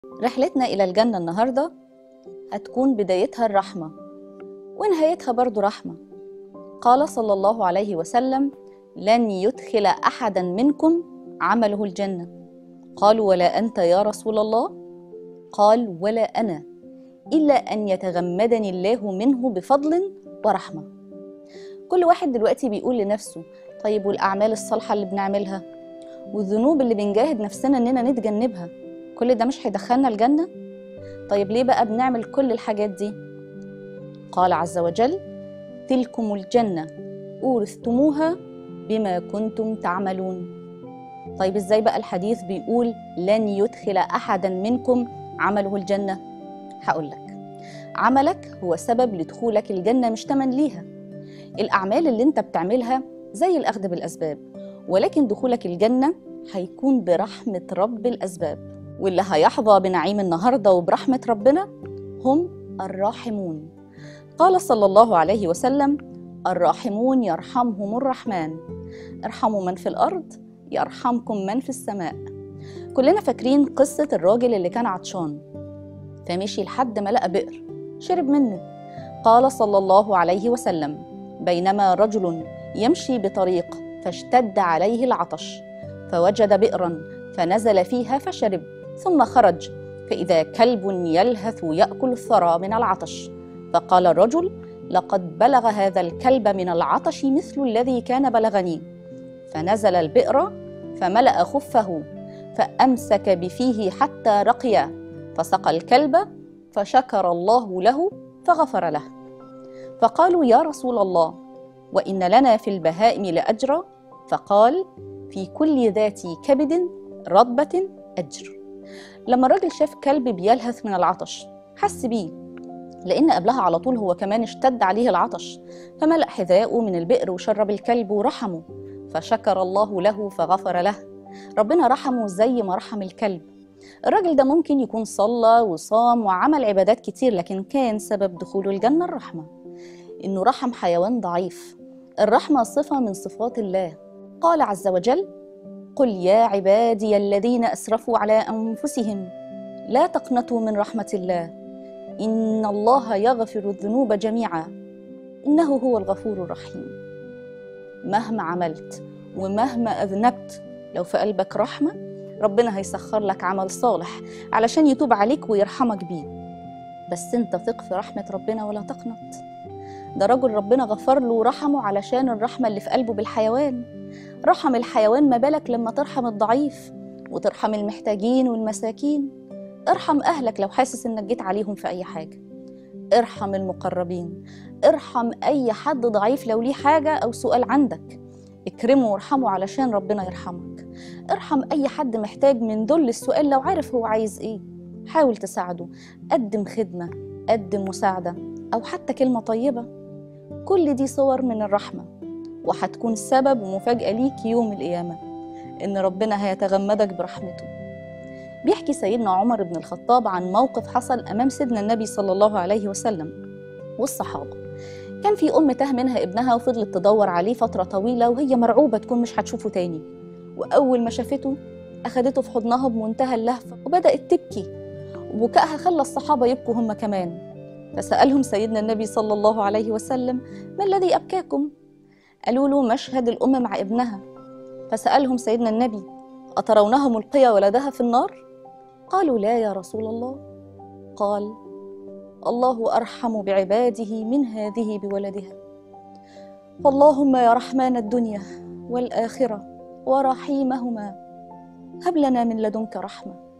رحلتنا إلى الجنة النهاردة هتكون بدايتها الرحمة ونهايتها برضو رحمة قال صلى الله عليه وسلم لن يدخل أحدا منكم عمله الجنة قالوا ولا أنت يا رسول الله قال ولا أنا إلا أن يتغمدني الله منه بفضل ورحمة كل واحد دلوقتي بيقول لنفسه طيب والأعمال الصالحة اللي بنعملها والذنوب اللي بنجاهد نفسنا إننا نتجنبها كل ده مش هيدخلنا الجنة؟ طيب ليه بقى بنعمل كل الحاجات دي؟ قال عز وجل تلكم الجنة أورثتموها بما كنتم تعملون طيب ازاي بقى الحديث بيقول لن يدخل أحدا منكم عمله الجنة؟ هقول لك عملك هو سبب لدخولك الجنة مش تمن ليها الأعمال اللي انت بتعملها زي الأخذ بالأسباب ولكن دخولك الجنة هيكون برحمة رب الأسباب واللي هيحظى بنعيم النهاردة وبرحمة ربنا هم الراحمون قال صلى الله عليه وسلم الراحمون يرحمهم الرحمن ارحموا من في الأرض يرحمكم من في السماء كلنا فاكرين قصة الراجل اللي كان عطشان فمشي لحد ما لقى بئر شرب منه قال صلى الله عليه وسلم بينما رجل يمشي بطريق فاشتد عليه العطش فوجد بئرا فنزل فيها فشرب ثم خرج فإذا كلب يلهث يأكل الثرى من العطش فقال الرجل لقد بلغ هذا الكلب من العطش مثل الذي كان بلغني فنزل البئر فملأ خفه فأمسك بفيه حتى رقي فسقى الكلب فشكر الله له فغفر له فقالوا يا رسول الله وإن لنا في البهائم لأجرا فقال في كل ذات كبد رطبة أجر لما الراجل شاف كلب بيلهث من العطش حس بيه لأن قبلها على طول هو كمان اشتد عليه العطش فملأ حذاءه من البئر وشرب الكلب ورحمه فشكر الله له فغفر له ربنا رحمه زي ما رحم الكلب الراجل ده ممكن يكون صلى وصام وعمل عبادات كتير لكن كان سبب دخوله الجنة الرحمة إنه رحم حيوان ضعيف الرحمة صفة من صفات الله قال عز وجل قل يا عبادي الذين اسرفوا على انفسهم لا تقنطوا من رحمه الله ان الله يغفر الذنوب جميعا انه هو الغفور الرحيم مهما عملت ومهما اذنبت لو في قلبك رحمه ربنا هيسخر لك عمل صالح علشان يتوب عليك ويرحمك بيه بس انت ثق في رحمه ربنا ولا تقنط ده رجل ربنا غفر له ورحمه علشان الرحمه اللي في قلبه بالحيوان رحم الحيوان ما بالك لما ترحم الضعيف وترحم المحتاجين والمساكين ارحم أهلك لو حاسس إنك جيت عليهم في أي حاجة ارحم المقربين ارحم أي حد ضعيف لو ليه حاجة أو سؤال عندك اكرمه وارحمه علشان ربنا يرحمك ارحم أي حد محتاج من دل السؤال لو عارف هو عايز إيه حاول تساعده قدم خدمة قدم مساعدة أو حتى كلمة طيبة كل دي صور من الرحمة وهتكون سبب ومفاجأة ليك يوم القيامة إن ربنا هيتغمدك برحمته بيحكي سيدنا عمر بن الخطاب عن موقف حصل أمام سيدنا النبي صلى الله عليه وسلم والصحابة كان في أم تاه منها ابنها وفضلت تدور عليه فترة طويلة وهي مرعوبة تكون مش هتشوفه تاني وأول ما شافته أخدته في حضنها بمنتهى اللهفة وبدأت تبكي وبكائها خلى الصحابة يبكوا هم كمان فسألهم سيدنا النبي صلى الله عليه وسلم ما الذي أبكاكم؟ قالوا له مشهد الأم مع ابنها فسألهم سيدنا النبي أترونها ملقية ولدها في النار؟ قالوا لا يا رسول الله قال الله أرحم بعباده من هذه بولدها فاللهم يا رحمن الدنيا والآخرة ورحيمهما هب لنا من لدنك رحمه